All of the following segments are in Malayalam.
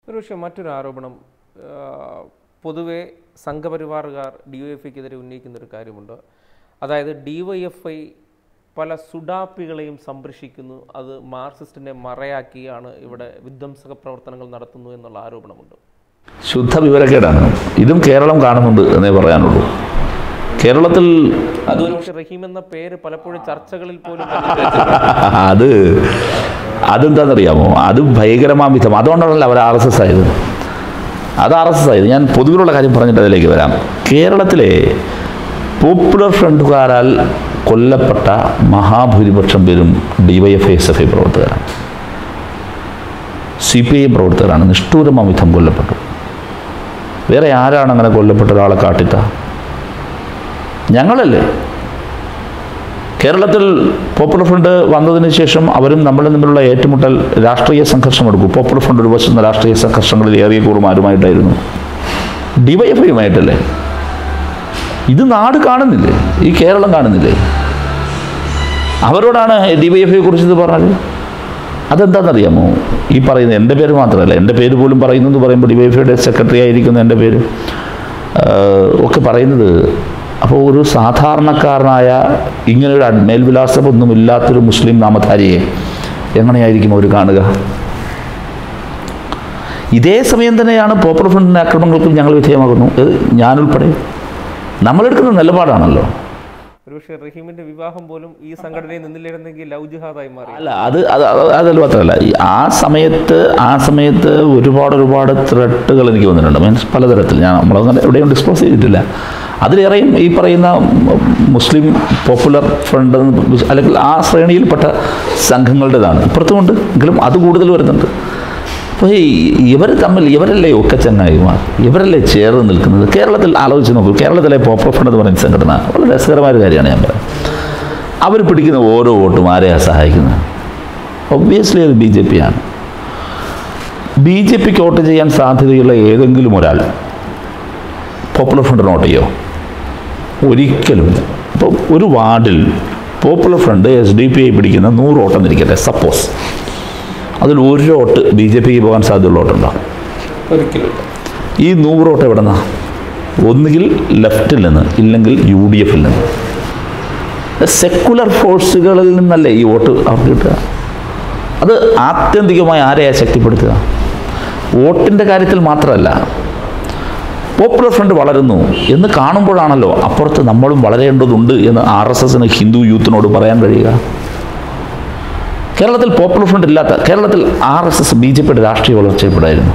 ഒരുപക്ഷെ മറ്റൊരു ആരോപണം ആ, പൊതുവെ സംഘപരിവാറുകാർ ഡി വൈ എഫ് ഐക്കെതിരെ ഉന്നയിക്കുന്ന ഒരു കാര്യമുണ്ട് അതായത് ഡി വൈ എഫ് ഐ പല സുഡാപ്പികളെയും സംരക്ഷിക്കുന്നു അത് മാർക്സിസ്റ്റിനെ മറയാക്കിയാണ് ഇവിടെ വിധ്വംസക പ്രവർത്തനങ്ങൾ നടത്തുന്നു എന്നുള്ള ആരോപണമുണ്ട് ശുദ്ധ വിവരക്കേടാണ് ഇതും കേരളം കാണുന്നുണ്ട് എന്നേ പറയാനുള്ളൂ കേരളത്തിൽ അത് ഒരുപക്ഷെ റഹീം എന്ന പേര് പലപ്പോഴും ചർച്ചകളിൽ പോലും അത് അതെന്താണെന്നറിയാമോ അത് ഭയങ്കരമാം വിധം അതുകൊണ്ടാണല്ലോ അവർ ആർ എസ് എസ് ആയത് അത് ആർ എസ് എസ് ആയത് ഞാൻ പൊതുവിലുള്ള കാര്യം പറഞ്ഞിട്ട് അതിലേക്ക് വരാം കേരളത്തിലെ പോപ്പുലർ ഫ്രണ്ടുകാരാൽ കൊല്ലപ്പെട്ട മഹാഭൂരിപക്ഷം പേരും D Y F S F I പ്രവർത്തകരാണ് സി പി ഐ പ്രവർത്തകരാണ് നിഷ്ഠൂരമാം വിധം കൊല്ലപ്പെട്ടു വേറെ ആരാണ് അങ്ങനെ കൊല്ലപ്പെട്ട ഒരാളെ കാട്ടിത്ത ഞങ്ങളല്ലേ കേരളത്തിൽ പോപ്പുലർ ഫ്രണ്ട് വന്നതിന് ശേഷം അവരും നമ്മളും തമ്മിലുള്ള ഏറ്റുമുട്ടൽ രാഷ്ട്രീയ സംഘർഷം എടുക്കും പോപ്പുലർ ഫ്രണ്ട് ഒരു വശം രാഷ്ട്രീയ സംഘർഷങ്ങളിൽ ഏറിയ കൂറും ആരുമായിട്ടായിരുന്നു ഡിവൈഎഫ്ഐയുമായിട്ടല്ലേ ഇത് നാട് കാണുന്നില്ലേ ഈ കേരളം കാണുന്നില്ലേ അവരോടാണ് ഡിവൈഎഫ്ഐയെ കുറിച്ച് ഇത് പറഞ്ഞത് അതെന്താണെന്നറിയാമോ ഈ പറയുന്ന എൻ്റെ പേര് മാത്രമല്ല എൻ്റെ പേര് പോലും പറയുന്നു എന്ന് പറയുമ്പോൾ ഡിവൈഎഫ്ഐയുടെ സെക്രട്ടറി ആയിരിക്കുന്ന എൻ്റെ പേര് ആഹ്, ഒക്കെ പറയുന്നത് അപ്പോൾ ഒരു സാധാരണക്കാരനായ ഇങ്ങനൊരു അഡ്- മേൽവിലാസമൊന്നും ഇല്ലാത്തൊരു മുസ്ലിം നാമധാരിയെ എങ്ങനെയായിരിക്കും അവർ കാണുക ഇതേ സമയം തന്നെയാണ് പോപ്പുലർ ഫ്രണ്ടിൻ്റെ ആക്രമണങ്ങൾക്കും ഞങ്ങൾ വിധേയമാകുന്നു ഇത് ഞാനുൾപ്പെടെ നമ്മളെടുക്കുന്ന നിലപാടാണല്ലോ ഒരുപക്ഷെ റഹീമിന്റെ വിവാഹം പോലും ഈ സംഘടനയിൽ നിന്നില്ലായിരുന്നെങ്കിൽ ലവ് ജിഹാദായി മാറി അല്ല അത് അത് അത് അതല്ല മാത്രമല്ല ഈ ആ സമയത്ത് ആ സമയത്ത് ഒരുപാട് ഒരുപാട് ത്രെട്ടുകൾ എനിക്ക് വന്നിട്ടുണ്ട് മീൻസ് പലതരത്തിൽ ഞാൻ നമ്മളങ്ങനെ എവിടെയും ഡിസ്ക്ലോസ് ചെയ്തിട്ടില്ല അതിലേറെയും ഈ പറയുന്ന മുസ്ലിം പോപ്പുലർ ഫ്രണ്ട് അല്ലെങ്കിൽ ആ ശ്രേണിയിൽപ്പെട്ട സംഘങ്ങളുടേതാണ് ഇപ്പുറത്തുമുണ്ട് എങ്കിലും അത് കൂടുതൽ വരുന്നുണ്ട് അപ്പോൾ ഈ ഇവർ തമ്മിൽ ഇവരല്ലേ ഒക്കെ ചങ്ങായിമാർ ഇവരല്ലേ ചേർന്ന് നിൽക്കുന്നത് കേരളത്തിൽ ആലോചിച്ച് നോക്കൂ കേരളത്തിലെ പോപ്പുലർ ഫ്രണ്ട് എന്ന് പറയുന്ന സംഘടന വളരെ രസകരമായ ഒരു കാര്യമാണ് ഞാൻ പറയുന്നത് അവർ പിടിക്കുന്ന ഓരോ വോട്ടും ആരെയാണ് സഹായിക്കുന്നത് ഒബ്വിയസ്ലി അത് ബി ജെ പി ആണ് ബി ജെ പിക്ക് വോട്ട് ചെയ്യാൻ സാധ്യതയുള്ള ഏതെങ്കിലും ഒരാൾ പോപ്പുലർ ഫ്രണ്ട് വോട്ട് ചെയ്യോ ഒരിക്കലുമില്ല അപ്പോൾ ഒരു വാർഡിൽ popular front S D P I പിടിക്കുന്ന നൂറ് വോട്ടെന്നിരിക്കട്ടെ സപ്പോസ് അതിൽ ഒരു വോട്ട് ബി ജെ പിക്ക് പോകാൻ സാധ്യതയുള്ള വോട്ടുണ്ടോ ഒരിക്കലും ഈ നൂറ് വോട്ട് എവിടെ നിന്നാ ഒന്നുകിൽ ലെഫ്റ്റിൽ നിന്ന് ഇല്ലെങ്കിൽ യു ഡി എഫിൽ നിന്ന് സെക്കുലർ ഫോഴ്സുകളിൽ നിന്നല്ലേ ഈ വോട്ട് അവർക്ക് കിട്ടുക അത് ആത്യന്തികമായി ആരെയാ ശക്തിപ്പെടുത്തുക വോട്ടിൻ്റെ കാര്യത്തിൽ മാത്രമല്ല പോപ്പുലർ ഫ്രണ്ട് വളരുന്നു എന്ന് കാണുമ്പോഴാണല്ലോ അപ്പുറത്ത് നമ്മളും വളരേണ്ടതുണ്ട് എന്ന് ആർ എസ് എസിന് ഹിന്ദു യൂത്തിനോട് പറയാൻ കഴിയുക കേരളത്തിൽ പോപ്പുലർ ഫ്രണ്ട് ഇല്ലാത്ത കേരളത്തിൽ R S S B J പിയുടെ രാഷ്ട്രീയ വളർച്ചയപ്പെടായിരുന്നു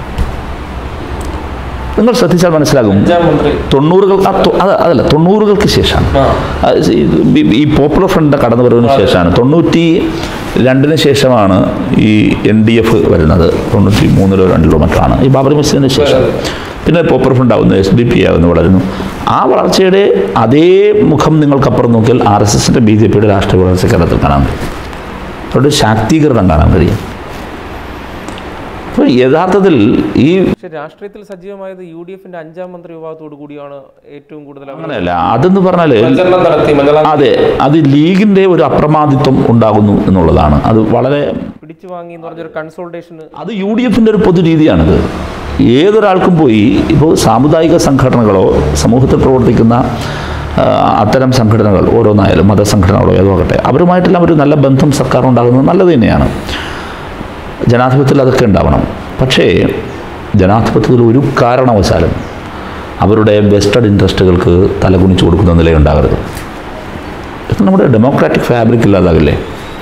നിങ്ങൾ ശ്രദ്ധിച്ചാൽ മനസ്സിലാകും അഞ്ചാം മന്ത്രി തൊണ്ണൂറുകൾ ആ, തൊ- അത് അതല്ല തൊണ്ണൂറുകൾക്ക് ശേഷമാണ് ആ ആ, ഈ- ഈ പോപ്പുലർ ഫ്രണ്ട് കടന്നു വരവിന് ശേഷമാണ് തൊണ്ണൂറ്റി രണ്ടിന് ശേഷമാണ് ഈ എൻ ഡി എഫ് വരുന്നത് തൊണ്ണൂറ്റി മൂന്നിലോ രണ്ടിലോ മറ്റാണ് ഈ ബാബറി മസ്ജിദിന് ശേഷം പിന്നെ പോപ്പുലർ ഫ്രണ്ട് ആവുന്നു എസ് ഡി പി ആവുന്നു വളരുന്നു ആ വളർച്ചയുടെ അതേ മുഖം നിങ്ങൾക്കപ്പുറം നോക്കിയാൽ ആർ എസ് എസിൻ്റെ ബി ജെ പിയുടെ രാഷ്ട്രീയ വളർച്ച കേരളത്തിൽ കാണാൻ കഴിയും അവരുടെ ശാക്തീകരണം കാണാൻ കഴിയും അപ്പോൾ യഥാർത്ഥത്തിൽ ഈ പക്ഷെ രാഷ്ട്രീയത്തിൽ സജീവമായത് യു ഡി എഫിന്റെ അഞ്ചാം മന്ത്രി വിഭാഗത്തോടു കൂടിയാണ് ഏറ്റവും കൂടുതൽ അവർ അങ്ങനെയല്ല അതെന്ന് പറഞ്ഞാൽ പ്രചരണം നടത്തി മംഗളാ അതെ അത് ലീഗിൻ്റെ ഒരു അപ്രമാദിത്വം ഉണ്ടാകുന്നു എന്നുള്ളതാണ് അത് വളരെ പിടിച്ചു വാങ്ങി എന്ന് പറഞ്ഞൊരു കൺസോൾട്ടേഷന് അത് യു ഡി എഫിൻ്റെ ഒരു പൊതു രീതിയാണിത് ഏതൊരാൾക്കും പോയി ഇപ്പോൾ സാമുദായിക സംഘടനകളോ സമൂഹത്തിൽ പ്രവർത്തിക്കുന്ന ആ, അത്തരം സംഘടനകൾ ഓരോന്നായാലും മതസംഘടനകളോ ഏതോ ആകട്ടെ അവരുമായിട്ടെല്ലാം ഒരു നല്ല ബന്ധം സർക്കാർ ഉണ്ടാകുന്നത് നല്ലത് തന്നെയാണ് ജനാധിപത്യത്തിൽ അതൊക്കെ ഉണ്ടാവണം പക്ഷേ ജനാധിപത്യത്തിൽ ഒരു കാരണവശാലും അവരുടെ വെസ്റ്റഡ് ഇൻട്രസ്റ്റുകൾക്ക് തലകുനിച്ചു കൊടുക്കുന്ന നിലയുണ്ടാകരുത് ഇത് നമ്മുടെ ഡെമോക്രാറ്റിക് ഫാബ്രിക് ഇല്ലാതാകില്ലേ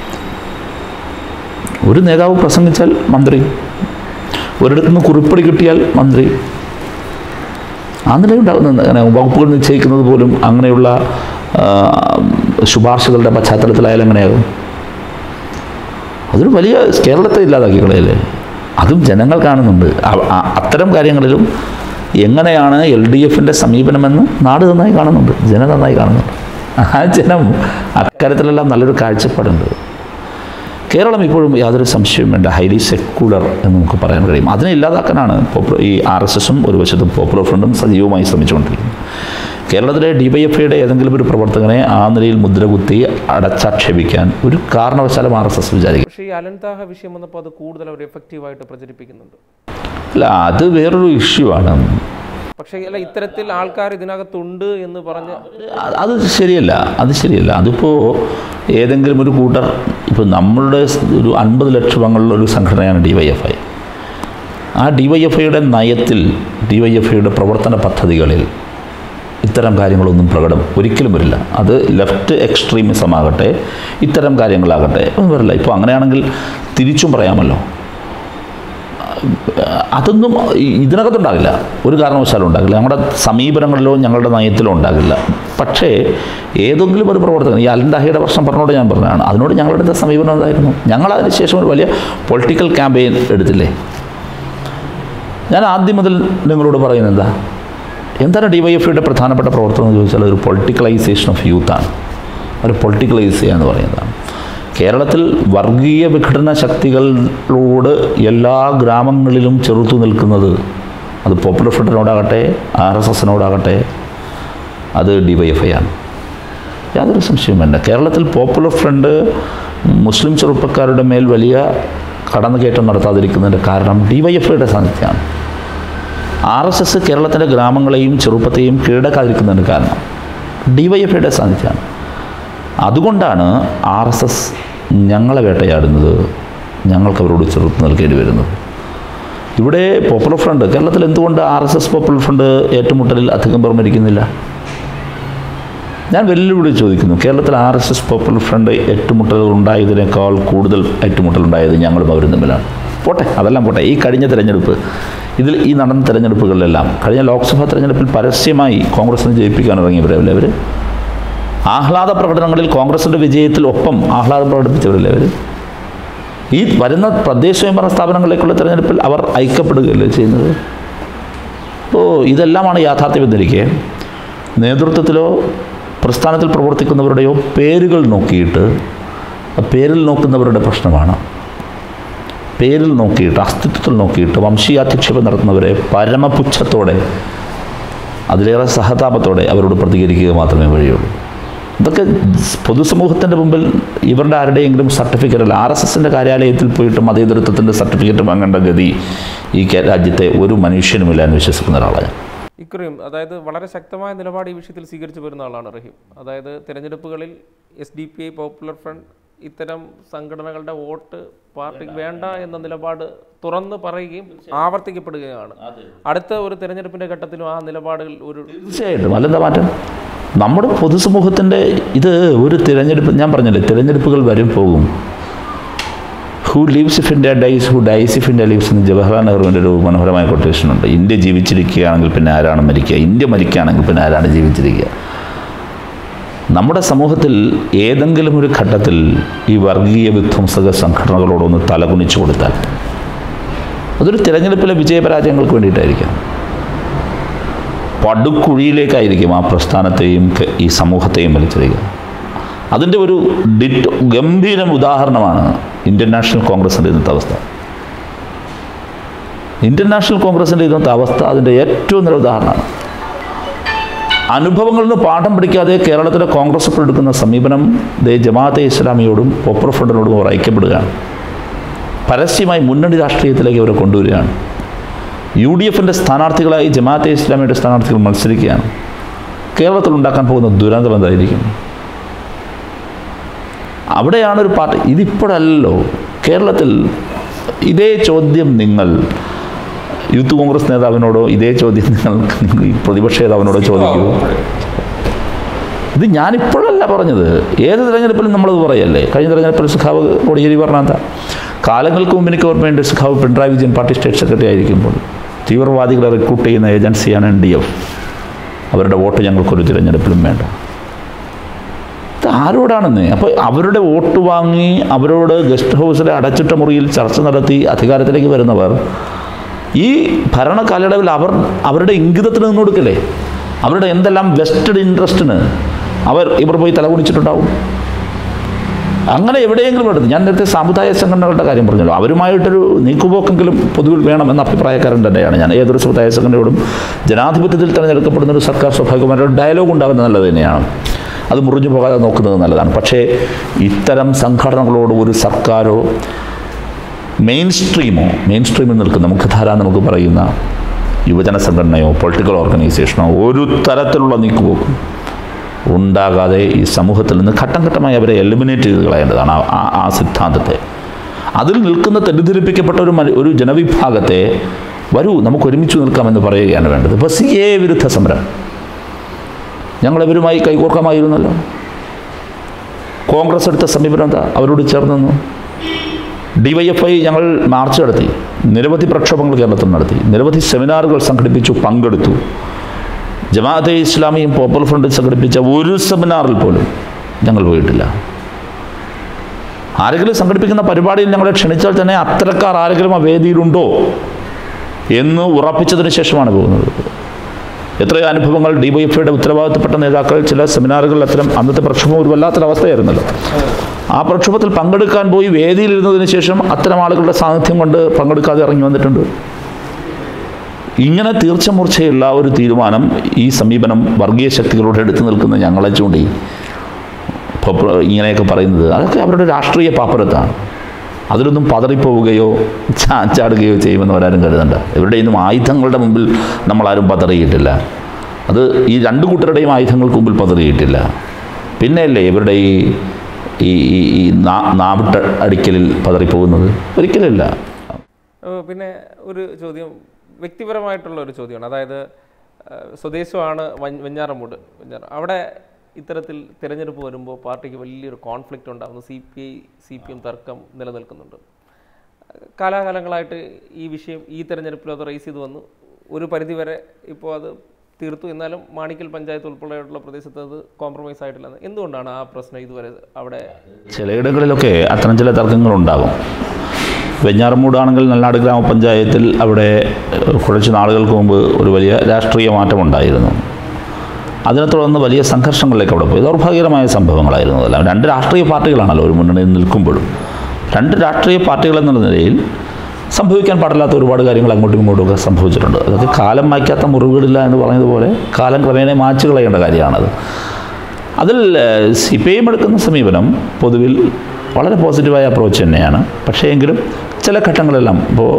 ഒരു നേതാവ് പ്രസംഗിച്ചാൽ മന്ത്രി ഒരിടത്തു നിന്ന് കുറിപ്പടി കിട്ടിയാൽ മന്ത്രി ആ നിലയുണ്ടാകുന്ന അങ്ങനെ വകുപ്പുകൾ നിശ്ചയിക്കുന്നത് പോലും അങ്ങനെയുള്ള ആ, ശുപാർശകളുടെ പശ്ചാത്തലത്തിലായാലും എങ്ങനെയാകും അതൊരു വലിയ കേരളത്തെ ഇല്ലാതാക്കി കളയല്ലേ അതും ജനങ്ങൾ കാണുന്നുണ്ട് അ- അ- അത്തരം കാര്യങ്ങളിലും എങ്ങനെയാണ് എൽ ഡി എഫിൻ്റെ സമീപനമെന്ന് നാട് നന്നായി കാണുന്നുണ്ട് ജനം നന്നായി കാണുന്നുണ്ട് ആ ജനം അക്കാര്യത്തിലെല്ലാം നല്ലൊരു കാഴ്ചപ്പാടുണ്ട് കേരളം ഇപ്പോഴും യാതൊരു സംശയവും വേണ്ട ഹൈലി സെക്കുലർ എന്ന് നമുക്ക് പറയാൻ കഴിയും അതിനെ ഇല്ലാതാക്കാനാണ് പോപ്പുലർ ഈ ആർ എസ് എസും ഒരു വശത്തും പോപ്പുലർ ഫ്രണ്ടും സജീവമായി ശ്രമിച്ചുകൊണ്ടിരിക്കുന്നത് കേരളത്തിലെ ഡി വൈ എഫ് ഐയുടെ ഏതെങ്കിലും ഒരു പ്രവർത്തകനെ ആ നിലയിൽ മുദ്രകുത്തി അടച്ചാക്ഷേപിക്കാൻ ഒരു കാരണവശാലും ആർ എസ് എസ് വിചാരിക്കും പക്ഷേ ഈ അലൻതാഹ വിഷയം വന്നപ്പോൾ അത് കൂടുതൽ അവർ എഫക്റ്റീവായിട്ട് പ്രചരിപ്പിക്കുന്നുണ്ട് അല്ല അത് വേറൊരു ഇഷ്യൂ ആണ് പക്ഷേ അല്ല ഇത്തരത്തിൽ ആൾക്കാർ ഇതിനകത്തുണ്ട് എന്ന് പറഞ്ഞ് അത് അത് ശരിയല്ല അത് ശരിയല്ല അതിപ്പോൾ ഏതെങ്കിലും ഒരു കൂട്ടർ ഇപ്പോൾ നമ്മളുടെ സ് ഒരു അൻപത് ലക്ഷം അംഗങ്ങളുള്ള ഒരു സംഘടനയാണ് ഡി വൈ എഫ് ഐ ആ ഡി വൈ എഫ് ഐയുടെ നയത്തിൽ ഡി വൈ എഫ് ഐയുടെ പ്രവർത്തന പദ്ധതികളിൽ ഇത്തരം കാര്യങ്ങളൊന്നും പ്രകടം ഒരിക്കലും വരില്ല അത് ലെഫ്റ്റ് എക്സ്ട്രീമിസം ആകട്ടെ ഇത്തരം കാര്യങ്ങളാകട്ടെ ഒന്നും വരില്ല ഇപ്പോൾ അങ്ങനെയാണെങ്കിൽ തിരിച്ചും പറയാമല്ലോ അതൊന്നും ഈ- ഇതിനകത്തുണ്ടാകില്ല ഒരു കാരണവശാലും ഉണ്ടാകില്ല ഞങ്ങളുടെ സമീപനങ്ങളിലോ ഞങ്ങളുടെ നയത്തിലോ ഉണ്ടാകില്ല പക്ഷേ ഏതെങ്കിലും ഒരു പ്രവർത്തകൻ ഈ അലൻഡാഹിയുടെ പ്രശ്നം പറഞ്ഞോട് ഞാൻ പറഞ്ഞതാണ് അതിനോട് ഞങ്ങളുടെ സമീപനം എന്തായിരുന്നു ഞങ്ങൾ അതിന് ശേഷം ഒരു വലിയ പൊളിറ്റിക്കൽ ക്യാമ്പയിൻ എടുത്തില്ലേ ഞാൻ ആദ്യം മുതൽ നിങ്ങളോട് പറയുന്നത് എന്താ എന്താണ് ഡി വൈ എഫ് ഐയുടെ പ്രധാനപ്പെട്ട പ്രവർത്തനം എന്ന് ചോദിച്ചാൽ ഒരു പൊളിറ്റിക്കലൈസേഷൻ ഓഫ് യൂത്താണ് ഒരു പൊളിറ്റിക്കലൈസ് ചെയ്യുക എന്ന് പറയുന്നതാണ് കേരളത്തിൽ വർഗീയ വിഘടന ശക്തികളോട് എല്ലാ ഗ്രാമങ്ങളിലും ചെറുത്തു നിൽക്കുന്നത് അത് പോപ്പുലർ ഫ്രണ്ടിനോടാകട്ടെ ആർ എസ് എസിനോടാകട്ടെ അത് ഡി വൈ എഫ് ഐ ആണ് യാതൊരു സംശയവും വേണ്ട കേരളത്തിൽ പോപ്പുലർ ഫ്രണ്ട് മുസ്ലിം ചെറുപ്പക്കാരുടെ മേൽ വലിയ കടന്നുകയറ്റം നടത്താതിരിക്കുന്നതിൻ്റെ കാരണം ഡി വൈ എഫ് ഐയുടെ സാന്നിധ്യമാണ് ആർ എസ് എസ് കേരളത്തിൻ്റെ ഗ്രാമങ്ങളെയും ചെറുപ്പത്തെയും കീഴടക്കാതിരിക്കുന്നതിന് കാരണം ഡി വൈ എഫ് ഐയുടെ സാന്നിധ്യമാണ് അതുകൊണ്ടാണ് ആർ എസ് എസ് ഞങ്ങളെ വേട്ടയാടുന്നത് ഞങ്ങൾക്ക് അവരോട് ചെറുത്ത് നൽകേണ്ടി വരുന്നത് ഇവിടെ പോപ്പുലർ ഫ്രണ്ട് കേരളത്തിൽ എന്തുകൊണ്ട് R S S popular front ഏറ്റുമുട്ടലിൽ അധികം പേർ മരിക്കുന്നില്ല ഞാൻ വെല്ലുവിളി ചോദിക്കുന്നു കേരളത്തിൽ R S S popular front ഏറ്റുമുട്ടലുകൾ ഉണ്ടായതിനേക്കാൾ കൂടുതൽ ഏറ്റുമുട്ടൽ ഉണ്ടായത് ഞങ്ങളും അവരും തമ്മിലാണ് പോട്ടെ അതെല്ലാം പോട്ടെ ഈ കഴിഞ്ഞ തിരഞ്ഞെടുപ്പ് ഇതിൽ ഈ നടന്ന തിരഞ്ഞെടുപ്പുകളിലെല്ലാം കഴിഞ്ഞ ലോക്സഭാ തിരഞ്ഞെടുപ്പിൽ പരസ്യമായി കോൺഗ്രസിനെ ജയിപ്പിക്കാൻ ഇറങ്ങിയവരല്ലേ അവർ ആഹ്ലാദ പ്രകടനങ്ങളിൽ കോൺഗ്രസിൻ്റെ വിജയത്തിൽ ഒപ്പം ആഹ്ലാദം പ്രകടിപ്പിച്ചവരല്ലേ അവർ ഈ വരുന്ന തദ്ദേശ സ്വയംഭരണ സ്ഥാപനങ്ങളിലേക്കുള്ള തിരഞ്ഞെടുപ്പിൽ അവർ ഐക്യപ്പെടുകയല്ലേ ചെയ്യുന്നത് അപ്പോൾ ഇതെല്ലാമാണ് യാഥാർത്ഥ്യമെന്നിരിക്കെ നേതൃത്വത്തിലോ പ്രസ്ഥാനത്തിൽ പ്രവർത്തിക്കുന്നവരുടെയോ പേരുകൾ നോക്കിയിട്ട് ആ പേരിൽ നോക്കുന്നവരുടെ പ്രശ്നമാണ് പേരിൽ നോക്കിയിട്ട് അസ്തിത്വത്തിൽ നോക്കിയിട്ട് വംശീയാധിക്ഷേപം നടത്തുന്നവരെ പരമപുച്ഛത്തോടെ അതിലേറെ സഹതാപത്തോടെ അവരോട് പ്രതികരിക്കുക മാത്രമേ വഴിയുള്ളൂ ഇതൊക്കെ പൊതുസമൂഹത്തിൻ്റെ മുമ്പിൽ ഇവരുടെ ആരുടെയെങ്കിലും സർട്ടിഫിക്കറ്റ് അല്ല ആർ എസ് എസിൻ്റെ കാര്യാലയത്തിൽ പോയിട്ട് മതേതരത്വത്തിൻ്റെ സർട്ടിഫിക്കറ്റ് വാങ്ങേണ്ട ഗതി ഈ കേ- രാജ്യത്തെ ഒരു മനുഷ്യനുമില്ല എന്ന് വിശ്വസിക്കുന്ന ഒരാളാണ് ഞാൻ. ഇക്കുറിയും അതായത് വളരെ ശക്തമായ നിലപാട് ഈ വിഷയത്തിൽ സ്വീകരിച്ചു വരുന്ന ആളാണ് റഹീം അതായത് തിരഞ്ഞെടുപ്പുകളിൽ S D P I popular front ഇത്തരം സംഘടനകളുടെ വോട്ട് പാർട്ടിക്ക് വേണ്ട എന്ന നിലപാട് തുറന്ന് പറയുകയും ആവർത്തിക്കപ്പെടുകയാണ് അടുത്ത ഒരു തിരഞ്ഞെടുപ്പിന്റെ ഘട്ടത്തിലും ആ നിലപാടുകൾ ഒരു തീർച്ചയായിട്ടും അല്ലെന്താ മാറ്റം നമ്മുടെ പൊതുസമൂഹത്തിൻ്റെ ഇത് ഒരു തിരഞ്ഞെടുപ്പ് ഞാൻ പറഞ്ഞില്ലേ തിരഞ്ഞെടുപ്പുകൾ വരും പോകും who lives if India dies who dies if India lives എന്ന് ജവഹർലാൽ നെഹ്റുവിൻ്റെ ഒരു മനോഹരമായ കൊട്ടേഷൻ ഉണ്ട് ഇന്ത്യ ജീവിച്ചിരിക്കുകയാണെങ്കിൽ പിന്നെ ആരാണ് മരിക്കുക ഇന്ത്യ മരിക്കുകയാണെങ്കിൽ പിന്നെ ആരാണ് ജീവിച്ചിരിക്കുക നമ്മുടെ സമൂഹത്തിൽ ഏതെങ്കിലും ഒരു ഘട്ടത്തിൽ ഈ വർഗീയ വിധ്വംസക സംഘടനകളോടൊന്ന് തലകുനിച്ചു കൊടുത്താൽ അതൊരു തിരഞ്ഞെടുപ്പിലെ വിജയപരാജയങ്ങൾക്ക് വേണ്ടിയിട്ടായിരിക്കാം പടുക്കുഴിയിലേക്കായിരിക്കും ആ പ്രസ്ഥാനത്തെയും ക- ഈ സമൂഹത്തെയും വലിച്ചെറിയുക അതിൻ്റെ ഒരു ഡിറ്റ് ഗംഭീരം ഉദാഹരണമാണ് ഇന്ത്യൻ നാഷണൽ കോൺഗ്രസിൻ്റെ ഇന്നത്തെ അവസ്ഥ ഇന്ത്യൻ നാഷണൽ കോൺഗ്രസിൻ്റെ ഇന്നത്തെ അവസ്ഥ അതിൻ്റെ ഏറ്റവും നല്ല ഉദാഹരണമാണ് അനുഭവങ്ങളിൽ നിന്ന് പാഠം പഠിക്കാതെ കേരളത്തിലെ കോൺഗ്രസ് ഇപ്പോൾ എടുക്കുന്ന സമീപനം ദേ ജമാഅത്തെ ഇസ്ലാമിയോടും പോപ്പുലർ ഫ്രണ്ടിനോടും അവർ ഐക്യപ്പെടുകയാണ് പരസ്യമായി മുന്നണി രാഷ്ട്രീയത്തിലേക്ക് അവരെ കൊണ്ടുവരികയാണ് യു ഡി എഫിൻ്റെ സ്ഥാനാർത്ഥികളായി ജമാഅത്തെ ഇസ്ലാമിയുടെ സ്ഥാനാർത്ഥികൾ മത്സരിക്കുകയാണ് കേരളത്തിൽ ഉണ്ടാക്കാൻ പോകുന്ന ദുരന്തം എന്തായിരിക്കും അവിടെയാണ് ഒരു പാർട്ടി ഇതിപ്പോഴല്ലോ കേരളത്തിൽ ഇതേ ചോദ്യം നിങ്ങൾ യൂത്ത് കോൺഗ്രസ് നേതാവിനോടോ ഇതേ ചോദ്യം നിങ്ങൾ ഈ പ്രതിപക്ഷ നേതാവിനോടോ ചോദിക്കൂ ഇത് ഞാനിപ്പോഴല്ല പറഞ്ഞത് ഏത് തിരഞ്ഞെടുപ്പിലും നമ്മളത് പറയല്ലേ കഴിഞ്ഞ തിരഞ്ഞെടുപ്പിൽ സുഖാവ് കോടിയേരി പറഞ്ഞ എന്താ കാലങ്ങൾക്ക് മുമ്പ് എനിക്ക് ഓർമ്മയുണ്ട് സുഖാവ് Pinarayi Vijayan party state secretary ആയിരിക്കുമ്പോൾ തീവ്രവാദികളെ റിക്രൂട്ട് ചെയ്യുന്ന ഏജൻസിയാണ് എൻ ഡി എഫ് അവരുടെ വോട്ട് ഞങ്ങൾക്കൊരു തിരഞ്ഞെടുപ്പിലും വേണ്ട ഇത് ആരോടാണെന്ന് അപ്പോൾ അവരുടെ വോട്ട് വാങ്ങി അവരോട് ഗസ്റ്റ് ഹൗസിലെ അടച്ചിട്ട മുറിയിൽ ചർച്ച നടത്തി അധികാരത്തിലേക്ക് വരുന്നവർ ഈ ഭരണ കാലയളവിൽ അവർ അവരുടെ ഇംഗിതത്തിന് നിന്ന് കൊടുക്കില്ലേ അവരുടെ എന്തെല്ലാം വെസ്റ്റഡ് ഇൻട്രസ്റ്റിന് അവർ ഇവർ പോയി തലകുണിച്ചിട്ടുണ്ടാവും അങ്ങനെ എവിടെയെങ്കിലും എടുത്ത് ഞാൻ നേരത്തെ സാമുദായിക സംഘടനകളുടെ കാര്യം പറഞ്ഞല്ലോ അവരുമായിട്ടൊരു നീക്കുപോക്കെങ്കിലും പൊതുവിൽ വേണമെന്ന അഭിപ്രായക്കാരൻ തന്നെയാണ് ഞാൻ ഏതൊരു സമുദായ സംഘടനയോടും ജനാധിപത്യത്തിൽ തിരഞ്ഞെടുക്കപ്പെടുന്ന ഒരു സർക്കാർ സ്വാഭാവികമായിട്ട് ഒരു ഡയലോഗ് ഉണ്ടാകുന്നത് നല്ലത് തന്നെയാണ് അത് മുറിഞ്ഞു പോകാതെ നോക്കുന്നത് നല്ലതാണ് പക്ഷേ ഇത്തരം സംഘടനകളോട് ഒരു സർക്കാരോ മെയിൻ സ്ട്രീമോ മെയിൻ സ്ട്രീമിൽ നിൽക്കുന്ന മുഖ്യധാര നമുക്ക് പറയുന്ന യുവജന സംഘടനയോ പൊളിറ്റിക്കൽ ഓർഗനൈസേഷനോ ഒരു തരത്തിലുള്ള നീക്കുപോക്കും ഉണ്ടാകാതെ ഈ സമൂഹത്തിൽ നിന്ന് ഘട്ടം ഘട്ടമായി അവരെ എലിമിനേറ്റ് ചെയ്ത് കളയേണ്ടതാണ് ആ- ആ ആ സിദ്ധാന്തത്തെ അതിൽ നിൽക്കുന്ന തെറ്റിദ്ധരിപ്പിക്കപ്പെട്ട ഒരു മന- ഒരു ജനവിഭാഗത്തെ വരൂ നമുക്ക് ഒരുമിച്ച് നിൽക്കാമെന്ന് പറയുകയാണ് വേണ്ടത് ഇപ്പോൾ സി എ വിരുദ്ധ സമരം ഞങ്ങളവരുമായി കൈകോർക്കാമായിരുന്നല്ലോ കോൺഗ്രസ് എടുത്ത സമീപനം എന്താ അവരോട് ചേർന്ന് നിന്നു ഡിവൈഎഫ്ഐ ഞങ്ങൾ മാർച്ച് നടത്തി നിരവധി പ്രക്ഷോഭങ്ങൾ കേരളത്തിൽ നടത്തി നിരവധി സെമിനാറുകൾ സംഘടിപ്പിച്ചു പങ്കെടുത്തു ജമാഅത്തെ ഇസ്ലാമിയും പോപ്പുലർ ഫ്രണ്ടും സംഘടിപ്പിച്ച ഒരു സെമിനാറിൽ പോലും ഞങ്ങൾ പോയിട്ടില്ല ആരെങ്കിലും സംഘടിപ്പിക്കുന്ന പരിപാടിയിൽ ഞങ്ങളെ ക്ഷണിച്ചാൽ തന്നെ അത്തരക്കാർ ആരെങ്കിലും ആ വേദിയിലുണ്ടോ എന്ന് ഉറപ്പിച്ചതിന് ശേഷമാണ് പോകുന്നത് എത്രയോ അനുഭവങ്ങൾ ഡിവൈഎഫ്ഐയുടെ ഉത്തരവാദിത്തപ്പെട്ട നേതാക്കൾ ചില സെമിനാറുകളിൽ അത്തരം അന്നത്തെ പ്രക്ഷോഭം ഒരു വല്ലാത്തൊരവസ്ഥയായിരുന്നല്ലോ ആ പ്രക്ഷോഭത്തിൽ പങ്കെടുക്കാൻ പോയി വേദിയിലിരുന്നതിന് ശേഷം അത്തരം ആളുകളുടെ സാന്നിധ്യം കൊണ്ട് പങ്കെടുക്കാതെ ഇറങ്ങി വന്നിട്ടുണ്ട് ഇങ്ങനെ തീർച്ചമൂർച്ചയുള്ള ഒരു തീരുമാനം ഈ സമീപനം വർഗീയ ശക്തികളോട് എടുത്തു നിൽക്കുന്ന ഞങ്ങളെ ചൂണ്ടി ഇപ്പോൾ പ്ര- ഇങ്ങനെയൊക്കെ പറയുന്നത് അതൊക്കെ അവരുടെ രാഷ്ട്രീയ പാപ്പരത്താണ് അതിലൊന്നും പതറിപ്പോവുകയോ ചാച്ചാടുകയോ ചെയ്യുമെന്ന് അവരാരും കരുതണ്ട ഇവരുടെയൊന്നും ആയുധങ്ങളുടെ മുമ്പിൽ നമ്മളാരും പതറിയിട്ടില്ല അത് ഈ രണ്ട് കൂട്ടരുടെയും ആയുധങ്ങൾക്ക് മുമ്പിൽ പതറിയിട്ടില്ല പിന്നെയല്ലേ ഇവരുടെ ഈ ഈ ഈ ഈ നാ- നാവിട്ട അടിക്കലിൽ പതറിപ്പോകുന്നത് ഒരിക്കലില്ല ഏഹ് പിന്നെ ഒരു ചോദ്യം വ്യക്തിപരമായിട്ടുള്ള ഒരു ചോദ്യമാണ് അതായത് ഏഹ് സ്വദേശമാണ് വഞ്ഞ- വെഞ്ഞാറമൂട് വെഞ്ഞാറ അവിടെ ഇത്തരത്തിൽ തിരഞ്ഞെടുപ്പ് വരുമ്പോൾ പാർട്ടിക്ക് വലിയൊരു കോൺഫ്ലിക്റ്റ് ഉണ്ടാകുന്നു C P I C P M തർക്കം നിലനിൽക്കുന്നുണ്ട് ഏഹ് കാലാകാലങ്ങളായിട്ട് ഈ വിഷയം ഈ തെരഞ്ഞെടുപ്പിൽ അത് റേസ് ചെയ്ത് വന്നു ഒരു പരിധിവരെ ഇപ്പോൾ അത് തീർത്തു എന്നാലും മാണിക്കൽ പഞ്ചായത്ത് ഉൾപ്പെടെയുള്ള പ്രദേശത്ത് അത് കോംപ്രമൈസ് ആയിട്ടില്ല എന്തുകൊണ്ടാണ് ആ പ്രശ്നം ഇതുവരെ അവിടെ ചിലയിടങ്ങളിലൊക്കെ അത്തരം ചില തർക്കങ്ങളുണ്ടാകും വെഞ്ഞാറമൂടാണെങ്കിൽ നല്ലാട് ഗ്രാമപഞ്ചായത്തിൽ അവിടെ ഏഹ്, കുറച്ച് നാളുകൾക്ക് മുമ്പ് ഒരു വലിയ രാഷ്ട്രീയ മാറ്റമുണ്ടായിരുന്നു അതിനെ തുടർന്ന് വലിയ സംഘർഷങ്ങളിലേക്ക് അവിടെ പോയി ദൗർഭാഗ്യകരമായ സംഭവങ്ങളായിരുന്നു അതെല്ലാം രണ്ട് രാഷ്ട്രീയ പാർട്ടികളാണല്ലോ ഒരു മുന്നണിയിൽ നിൽക്കുമ്പോഴും രണ്ട് രാഷ്ട്രീയ പാർട്ടികൾ എന്നുള്ള നിലയിൽ സംഭവിക്കാൻ പാടില്ലാത്ത ഒരുപാട് കാര്യങ്ങൾ അങ്ങോട്ടും ഇങ്ങോട്ടും ഒക്കെ സംഭവിച്ചിട്ടുണ്ട് അതൊക്കെ കാലം മായ്ക്കാത്ത മുറിവുകളില്ല എന്ന് പറഞ്ഞതുപോലെ കാലം ക്രമേണ മായ്ച്ചു കളയേണ്ട കാര്യമാണത് അതിൽ സി പി ഐ എം എടുക്കുന്ന സമീപനം പൊതുവിൽ വളരെ പോസിറ്റീവായ അപ്രോച്ച് തന്നെയാണ് പക്ഷേ എങ്കിലും ചില ഘട്ടങ്ങളെല്ലാം ഇപ്പോൾ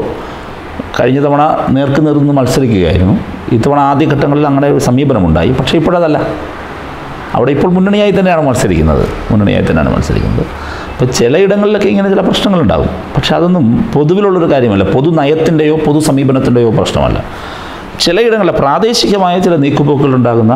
കഴിഞ്ഞ തവണ നേർക്ക് നേർന്ന് മത്സരിക്കുകയായിരുന്നു ഇത്തവണ ആദ്യ ഘട്ടങ്ങളിൽ അങ്ങനെ ഒരു സമീപനമുണ്ടായി പക്ഷേ ഇപ്പോഴതല്ല അവിടെ ഇപ്പോൾ മുന്നണിയായി തന്നെയാണ് മത്സരിക്കുന്നത് മുന്നണിയായി തന്നെയാണ് മത്സരിക്കുന്നത് അപ്പോൾ ചിലയിടങ്ങളിലൊക്കെ ഇങ്ങനെ ചില പ്രശ്നങ്ങളുണ്ടാകും പക്ഷെ അതൊന്നും പൊതുവിലുള്ളൊരു കാര്യമല്ല പൊതു നയത്തിൻ്റെയോ പൊതു സമീപനത്തിൻ്റെയോ പ്രശ്നമല്ല ചിലയിടങ്ങളിൽ പ്രാദേശികമായ ചില നീക്കുപോക്കുകളുണ്ടാകുന്ന